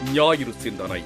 ஞாயிறு சிந்தனை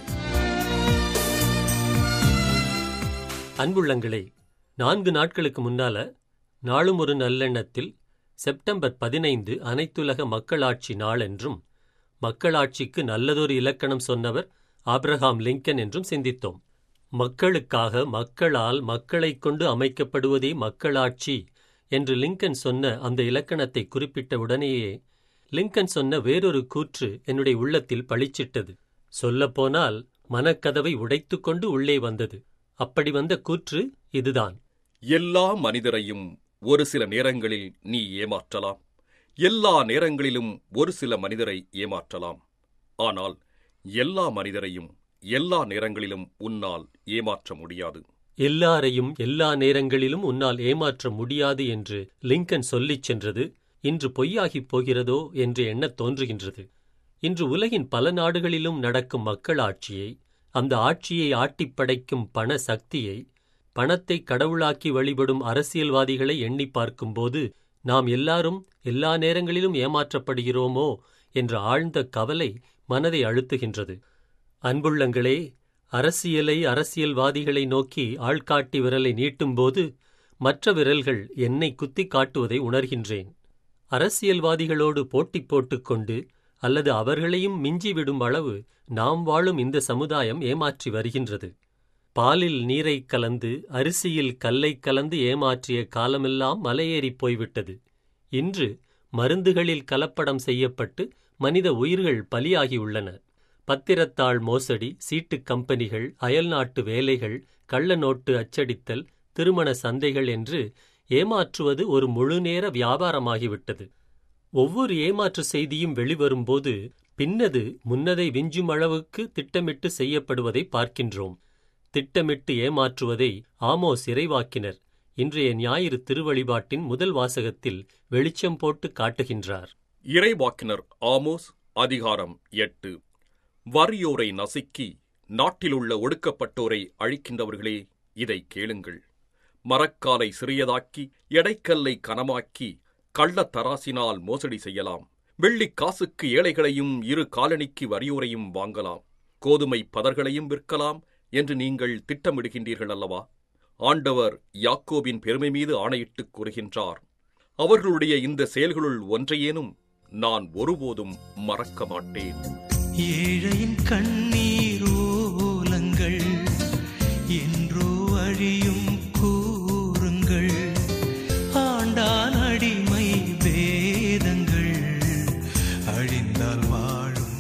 அன்புள்ளங்களே நான்கு நாட்களுக்கு முன்னால நாளும் ஒரு நல்லெண்ணத்தில் செப்டம்பர் பதினைந்து அனைத்துலக மக்களாட்சி நாள் என்றும் மக்களாட்சிக்கு நல்லதொரு இலக்கணம் சொன்னவர் ஆபிரகாம் லிங்கன் என்றும் சிந்தித்தோம் மக்களுக்காக மக்களால் மக்களைக் கொண்டு அமைக்கப்படுவதே மக்களாட்சி என்று லிங்கன் சொன்ன அந்த இலக்கணத்தை குறிப்பிட்ட உடனேயே லிங்கன் சொன்ன வேறொரு கூற்று என்னுடைய உள்ளத்தில் பளிச்சிட்டது சொல்லப்போனால் மனக்கதவை உடைத்துக்கொண்டு உள்ளே வந்தது அப்படி வந்த கூற்று இதுதான் எல்லா மனிதரையும் ஒரு சில நேரங்களில் நீ ஏமாற்றலாம் எல்லா நேரங்களிலும் ஒரு சில மனிதரை ஏமாற்றலாம் ஆனால் எல்லா மனிதரையும் எல்லா நேரங்களிலும் உன்னால் ஏமாற்ற முடியாது எல்லாரையும் எல்லா நேரங்களிலும் உன்னால் ஏமாற்ற முடியாது என்று லிங்கன் சொல்லிச் சென்றது இன்று பொய்யாகிப் போகிறதோ என்று எண்ணத் தோன்றுகின்றது இன்று உலகின் பல நாடுகளிலும் நடக்கும் மக்களாட்சியை அந்த ஆட்சியை ஆட்டிப் படைக்கும் பண சக்தியை பணத்தை கடவுளாக்கி வழிபடும் அரசியல்வாதிகளை எண்ணி பார்க்கும்போது நாம் எல்லாரும் எல்லா நேரங்களிலும் ஏமாற்றப்படுகிறோமோ என்ற ஆழ்ந்த கவலை மனதை அழுத்துகின்றது அன்புள்ளங்களே அரசியலை அரசியல்வாதிகளை நோக்கி ஆள்காட்டி விரலை நீட்டும்போது மற்ற விரல்கள் என்னை குத்திக் காட்டுவதை உணர்கின்றேன் அரசியல்வாதிகளோடு போட்டி போட்டுக்கொண்டு அல்லது அவர்களையும் மிஞ்சிவிடும் அளவு நாம் வாழும் இந்த சமுதாயம் ஏமாற்றி வருகின்றது பாலில் நீரைக் கலந்து அரிசியில் கல்லைக் கலந்து ஏமாற்றிய காலமெல்லாம் மலையேறிப் போய்விட்டது இன்று மருந்துகளில் கலப்படம் செய்யப்பட்டு மனித உயிர்கள் பலியாகியுள்ளன பத்திரத்தாள் மோசடி சீட்டுக் கம்பெனிகள் அயல்நாட்டு வேலைகள் கள்ள நோட்டு அச்சடித்தல் திருமண சந்தைகள் என்று ஏமாற்றுவது ஒரு முழுநேர வியாபாரமாகிவிட்டது ஒவ்வொரு ஏமாற்று செய்தியும் வெளிவரும்போது பின்னது முன்னதை விஞ்சும் அளவுக்கு திட்டமிட்டு செய்யப்படுவதை பார்க்கின்றோம் திட்டமிட்டு ஏமாற்றுவதை ஆமோஸ் இறைவாக்கினர் இன்றைய ஞாயிறு திருவழிபாட்டின் முதல் வாசகத்தில் வெளிச்சம் போட்டு காட்டுகின்றார் இறைவாக்கினர் ஆமோஸ் அதிகாரம் எட்டு வறியோரை நசுக்கி நாட்டிலுள்ள ஒடுக்கப்பட்டோரை அழிக்கின்றவர்களே இதை கேளுங்கள் மரக்காலை சிறியதாக்கி எடைக்கல்லை கனமாக்கி கள்ளத் தராசினால் மோசடி செய்யலாம் வெள்ளிக் காசுக்கு ஏழைகளையும் இரு காலணிக்கு வறியோரையும் வாங்கலாம் கோதுமை பதர்களையும் விற்கலாம் என்று நீங்கள் திட்டமிடுகின்றீர்கள் அல்லவா ஆண்டவர் யாக்கோபின் பெருமை மீது ஆணையிட்டுக் கூறுகின்றார் அவர்களுடைய இந்த செயல்களுள் ஒன்றையேனும் நான் ஒருபோதும் மறக்க மாட்டேன் ஏழையின் கண்ணீர் ஓலங்கள் என்றோ அழியும் கூறுங்கள் ஆண்டான் அடிமை வேதங்கள் அழிந்தால் வாழும்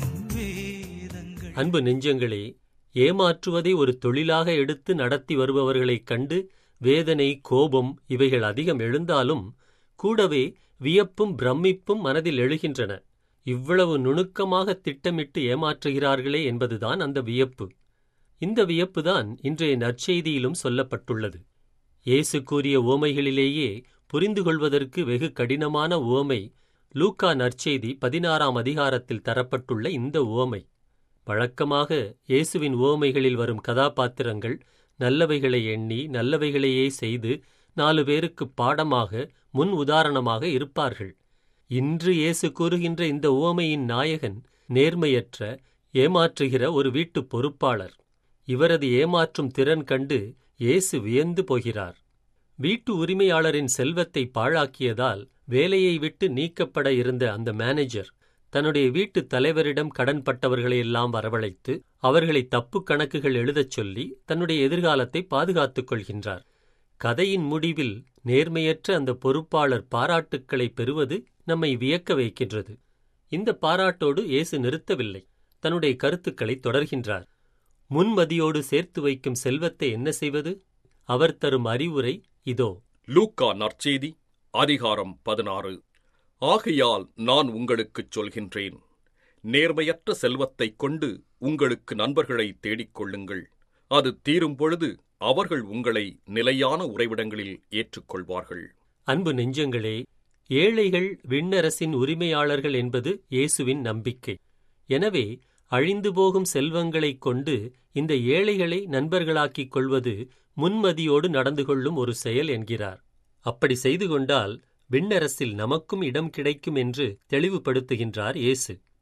வேதங்கள் அன்பு நெஞ்சங்களே ஏமாற்றுவதை ஒரு தொழிலாக எடுத்து நடத்தி வருபவர்களைக் கண்டு வேதனை கோபம் இவைகள் அதிகம் எழுந்தாலும் கூடவே வியப்பும் பிரமிப்பும் மனதில் எழுகின்றன இவ்வளவு நுணுக்கமாக திட்டமிட்டு ஏமாற்றுகிறார்களே என்பதுதான் அந்த வியப்பு இந்த வியப்புதான் இன்றைய நற்செய்தியிலும் சொல்லப்பட்டுள்ளது இயேசு கூறிய உவமைகளிலேயே புரிந்து கொள்வதற்கு வெகு கடினமான உவமை லூக்கா நற்செய்தி பதினாறாம் அதிகாரத்தில் தரப்பட்டுள்ள இந்த உவமை வழக்கமாக இயேசுவின் உவமைகளில் வரும் கதாபாத்திரங்கள் நல்லவைகளை எண்ணி நல்லவைகளையே செய்து நாலு பேருக்கு பாடமாக முன் உதாரணமாக இருப்பார்கள் இன்று இயேசு கூறுகின்ற இந்த உவமையின் நாயகன் நேர்மையற்ற ஏமாற்றுகிற ஒரு வீட்டுப் பொறுப்பாளர் இவரது ஏமாற்றும் திறன் கண்டு இயேசு வியந்து போகிறார் வீட்டு உரிமையாளரின் செல்வத்தை பாழாக்கியதால் வேலையை விட்டு நீக்கப்பட இருந்த அந்த மேனேஜர் தன்னுடைய வீட்டுத் தலைவரிடம் கடன்பட்டவர்களையெல்லாம் வரவழைத்து அவர்களை தப்பு கணக்குகள் எழுதச் சொல்லி தன்னுடைய எதிர்காலத்தை பாதுகாத்துக் கொள்கின்றார் கதையின் முடிவில் நேர்மையற்ற அந்த பொறுப்பாளர் பாராட்டுக்களை பெறுவது நம்மை வியக்க வைக்கின்றது இந்த பாராட்டோடு இயேசு நிறுத்தவில்லை தன்னுடைய கருத்துக்களை தொடர்கின்றார் முன்மதியோடு சேர்த்து வைக்கும் செல்வத்தை என்ன செய்வது அவர் தரும் அறிவுரை இதோ லூக்கா நற்செய்தி அதிகாரம் பதினாறு ஆகையால் நான் உங்களுக்குச் சொல்கின்றேன் நேர்மையற்ற செல்வத்தைக் கொண்டு உங்களுக்கு நண்பர்களை தேடிக் கொள்ளுங்கள் அது தீரும் பொழுது அவர்கள் உங்களை நிலையான உறைவிடங்களில் ஏற்றுக்கொள்வார்கள் அன்பு நெஞ்சங்களே ஏழைகள் விண்ணரசின் உரிமையாளர்கள் என்பது இயேசுவின் நம்பிக்கை எனவே அழிந்து போகும் செல்வங்களைக் கொண்டு இந்த ஏழைகளை நண்பர்களாக்கிக் கொள்வது முன்மதியோடு நடந்து கொள்ளும் ஒரு செயல் என்கிறார் அப்படி செய்து கொண்டால் விண்ணரசில் நமக்கும் இடம் கிடைக்கும் என்று தெளிவுபடுத்துகின்றார் இயேசு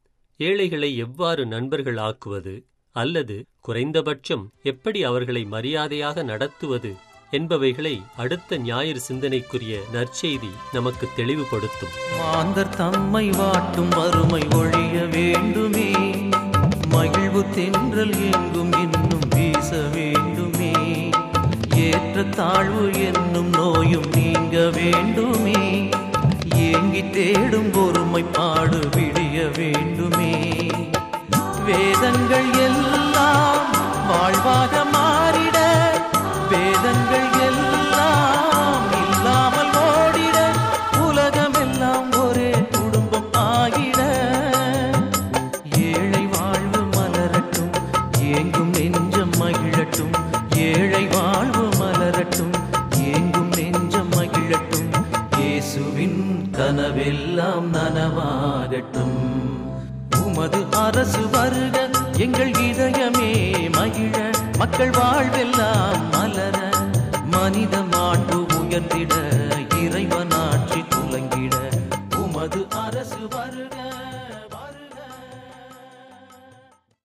ஏழைகளை எவ்வாறு நண்பர்கள் ஆக்குவது அல்லது குறைந்தபட்சம் எப்படி அவர்களை மரியாதையாக நடத்துவது என்பவைகளை அடுத்த ஞாயிறு சிந்தனைக்குரிய நற்செய்தி நமக்கு தெளிவுபடுத்தும் மாந்தர் தம்மை வாட்டும் வறுமை ஒழிய வேண்டுமே மகிழ்வு தென்றல் எங்கும் இன்னும் வீச வேண்டுமே ஏற்ற தாழ்வு என்னும் நோயும் நீங்க வேண்டுமே ஏங்கி தேடும் பொறுமை பாடு விடிய வேண்டுமே வேதங்கள் எல்லாம் வாழ்வாக மாறிட வேதங்கள் எல்லாம் இல்லாமல் ஓடிட உலகமெல்லாம் ஒரே குடும்பம் ஆகிட ஏழை வாழ்வு மலரட்டும் ஏங்கும் நெஞ்சம் மகிழட்டும் ஏழை வாழ்வு மலரட்டும் ஏங்கும் நெஞ்சம் மகிழட்டும் இயேசுவின் கனவெல்லாம் நனவாகட்டும் உமது அரசு வருக எங்கள் இதயமே மகிழ மக்கள் வாழ்வெல்லாம் மலர மனித மாண்பு உயர்ந்திட இறைவனாட்சி துலங்கிட உமது அரசு வருக